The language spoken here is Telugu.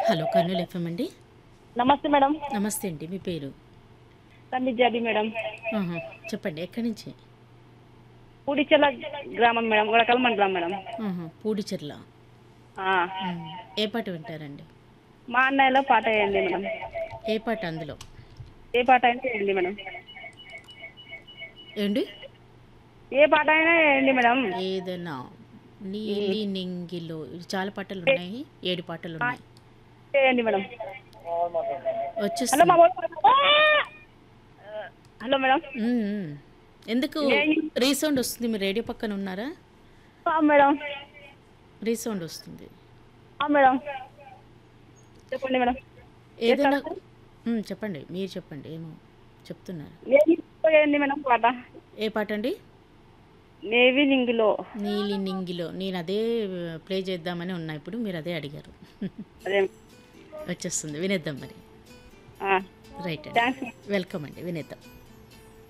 హలో కర్నూలు ఎఫ్ఎం అండి నమస్తే మేడం నమస్తే అండి మీ పేరు సందిజాబి మేడం ఆహా, చెప్పండి ఎక్కడి నుంచి పూడిచెల్ల గ్రామం మేడం గొడకల్ మండలం మేడం ఆహా, పూడిచెర్ల ఆ, ఉమ్, ఏ పాట వింటారండి మా అన్నయ్యలో పాట వేయండి మేడం ఏ పాట అందులో ఏ పాట అయినా వేయండి మేడం ఏండి ఏ పాట అయినా వేయండి మేడం ఏదైనా నీలి నింగిలో ఇవి చాలా పాటలు ఉన్నాయి ఏడు పాటలు ఉన్నాయి వేయండి మేడం హలో వచ్చేస్తుంది మా ఊరు- హలో మేడం ఉమ్, ఉమ్. ఎందుకు రీసౌండ్ వస్తుంది మీరు రేడియో పక్కన ఉన్నారా ఆ, మేడం రీసౌండ్ వస్తుంది ఆ, మేడం చెప్పండి మేడం ఏదైనా ఉమ్, చెప్పండి మీరు చెప్పండి ఏమో చెప్తున్నారు నేవి వేయండి మేడం పాట ఏ పాట అండి నేవి నింగిలో నీలి నింగిలో నేను అదే ప్లే చేద్దామని ఉన్నా ఇప్పుడు మీరు అదే అడిగారు అదే వచ్చేస్తుంది వినేద్దాం మరి ఆ, రైట్ అండి థ్యాంక్స్ వెల్కమ్ అండి వినేద్దాం